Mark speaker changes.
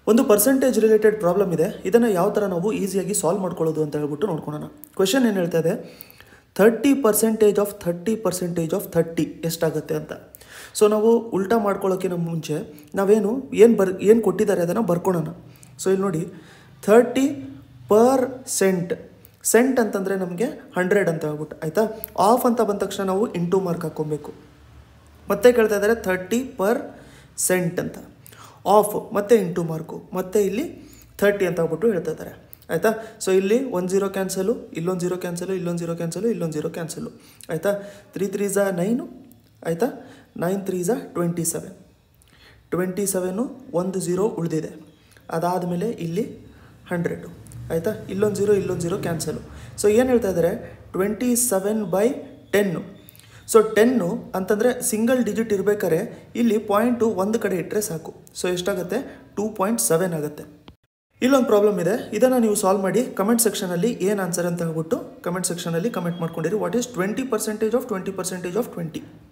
Speaker 1: ಒಂದು percentage related problem ಇದೆ ಇದನ್ನು ಯಾವ ಥರ ನಾವು ಈಸಿಯಾಗಿ ಸಾಲ್ವ್ ಮಾಡ್ಕೊಳ್ಳೋದು ಅಂತ ಹೇಳ್ಬಿಟ್ಟು ನೋಡ್ಕೊಳ್ಳೋಣ ಕ್ವೆಶನ್ ಏನು ಹೇಳ್ತಾ ಇದೆ thirty percentage of thirty percentage of thirty ಎಷ್ಟಾಗುತ್ತೆ ಅಂತ ಸೊ ನಾವು ಉಲ್ಟಾ ಮಾಡ್ಕೊಳ್ಳೋಕ್ಕಿಂತ ಮುಂಚೆ ನಾವೇನು ಏನು ಬರ್ ಏನು ಕೊಟ್ಟಿದ್ದಾರೆ ಅದನ್ನು ಬರ್ಕೊಳ್ಳೋಣ ಸೊ ಇಲ್ಲಿ ನೋಡಿ ಥರ್ಟಿ ಪರ್ ಸೆಂಟ್ ಸೆಂಟ್ ಅಂತಂದರೆ ನಮಗೆ ಹಂಡ್ರೆಡ್ ಅಂತ ಹೇಳ್ಬಿಟ್ಟು ಆಯಿತಾ ಆಫ್ ಅಂತ ಬಂದ ತಕ್ಷಣ ನಾವು ಇಂಟು ಮಾರ್ಕ್ ಹಾಕ್ಕೊಬೇಕು ಮತ್ತೆ ಕೇಳ್ತಾ ಇದ್ದಾರೆ ಥರ್ಟಿ ಪರ್ ಸೆಂಟ್ ಅಂತ ಆಫ್ ಮತ್ತೆ ಇಂಟು ಮಾರ್ಕು ಮತ್ತೆ ಇಲ್ಲಿ ಥರ್ಟಿ ಅಂತ ಹೇಳ್ಬಿಟ್ಟು ಹೇಳ್ತಾ ಇದ್ದಾರೆ ಆಯಿತಾ ಸೊ ಇಲ್ಲಿ ಒಂದು ಜೀರೋ ಕ್ಯಾನ್ಸಲು ಇಲ್ಲೊಂದು ಜೀರೋ ಕ್ಯಾನ್ಸಲು ಇಲ್ಲೊಂದು ಜೀರೋ ಕ್ಯಾನ್ಸಲು ಇಲ್ಲೊಂದು ಜೀರೋ ಕ್ಯಾನ್ಸಲು ಆಯಿತಾ ತ್ರೀ ತ್ರೀ ಝಾ ನೈನು ಆಯಿತಾ ನೈನ್ ತ್ರೀ ಝಾ ಟ್ವೆಂಟಿ ಸೆವೆನ್ ಟ್ವೆಂಟಿ ಸೆವೆನು ಒಂದು ಝೀರೋ ಉಳಿದಿದೆ ಅದಾದಮೇಲೆ ಇಲ್ಲಿ ಹಂಡ್ರೆಡು ಆಯಿತಾ ಇಲ್ಲೊಂದು ಜೀರೋ ಇಲ್ಲೊಂದು ಜೀರೋ ಕ್ಯಾನ್ಸಲು ಸೊ ಏನು ಹೇಳ್ತಾ ಇದ್ದಾರೆ twenty seven by ten so ten ಅಂತಂದರೆ ಸಿಂಗಲ್ ಡಿಜಿಟ್ ಇರಬೇಕಾದ್ರೆ ಇಲ್ಲಿ ಪಾಯಿಂಟು ಒಂದು ಕಡೆ ಇಟ್ಟರೆ ಸಾಕು ಸೊ ಎಷ್ಟಾಗುತ್ತೆ ಟೂ ಪಾಯಿಂಟ್ ಸೆವೆನ್ ಆಗುತ್ತೆ ಇಲ್ಲೊಂದು ಪ್ರಾಬ್ಲಮ್ ಇದೆ ಇದನ್ನು ನೀವು ಸಾಲ್ವ್ ಮಾಡಿ ಕಮೆಂಟ್ ಸೆಕ್ಷನಲ್ಲಿ ಏನು ಆನ್ಸರ್ ಅಂತ ಹೇಳ್ಬಿಟ್ಟು ಕಮೆಂಟ್ ಸೆಕ್ಷನಲ್ಲಿ ಕಮೆಂಟ್ ಮಾಡ್ಕೊಂಡಿರಿ what is twenty percentage of twenty percentage of twenty